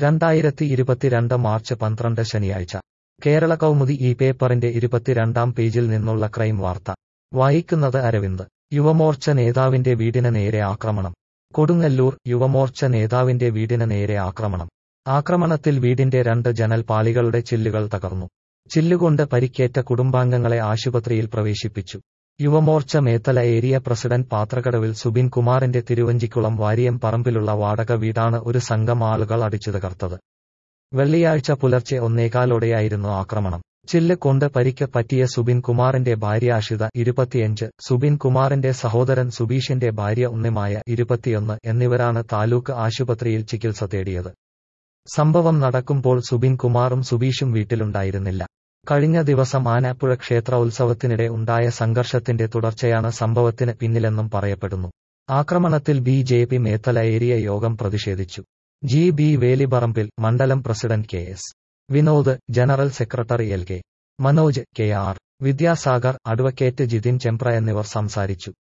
രണ്ടായിരത്തി ഇരുപത്തിരണ്ട് മാർച്ച് പന്ത്രണ്ട് ശനിയാഴ്ച കേരള കൗമുദി ഈ പേപ്പറിന്റെ ഇരുപത്തിരണ്ടാം പേജിൽ നിന്നുള്ള ക്രൈം വാർത്ത വായിക്കുന്നത് അരവിന്ദ് യുവമോർച്ച നേതാവിന്റെ വീടിന് നേരെ ആക്രമണം കൊടുങ്ങല്ലൂർ യുവമോർച്ച നേതാവിന്റെ വീടിന് നേരെ ആക്രമണം ആക്രമണത്തിൽ വീടിന്റെ രണ്ട് ജനൽ പാളികളുടെ ചില്ലുകൾ തകർന്നു ചില്ലുകൊണ്ട് പരിക്കേറ്റ കുടുംബാംഗങ്ങളെ ആശുപത്രിയിൽ പ്രവേശിപ്പിച്ചു യുവമോർച്ച മേത്തല ഏരിയ പ്രസിഡന്റ് പാത്രക്കടവിൽ സുബിൻ കുമാറിന്റെ തിരുവഞ്ചിക്കുളം വാരിയം പറമ്പിലുള്ള വാടക വീടാണ് ഒരു സംഘം ആളുകൾ അടിച്ചു തകർത്തത് വെള്ളിയാഴ്ച പുലർച്ചെ ഒന്നേകാലോടെയായിരുന്നു ആക്രമണം ചില്ല് കൊണ്ട് പരിക്ക് പറ്റിയ സുബിൻ കുമാറിന്റെ ഭാര്യ അഷിത ഇരുപത്തിയഞ്ച് സുബിൻ കുമാറിന്റെ സഹോദരൻ സുബീഷിന്റെ ഭാര്യ ഉണ്ണിമായ ഇരുപത്തിയൊന്ന് എന്നിവരാണ് താലൂക്ക് ആശുപത്രിയിൽ ചികിത്സ തേടിയത് സംഭവം നടക്കുമ്പോൾ സുബിൻ കുമാറും സുബീഷും വീട്ടിലുണ്ടായിരുന്നില്ല കഴിഞ്ഞ ദിവസം ആനാപ്പുഴ ക്ഷേത്ര ഉത്സവത്തിനിടെ ഉണ്ടായ സംഘർഷത്തിന്റെ തുടർച്ചയാണ് സംഭവത്തിന് പിന്നിലെന്നും പറയപ്പെടുന്നു ആക്രമണത്തിൽ B J P Methala area യോഗം പ്രതിഷേധിച്ചു ജി ബി വേലിപറമ്പിൽ മണ്ഡലം president K S Vinod general secretary L K Manoj K R Vidyasagar advocate Jithin Chembra എന്നിവർ സംസാരിച്ചു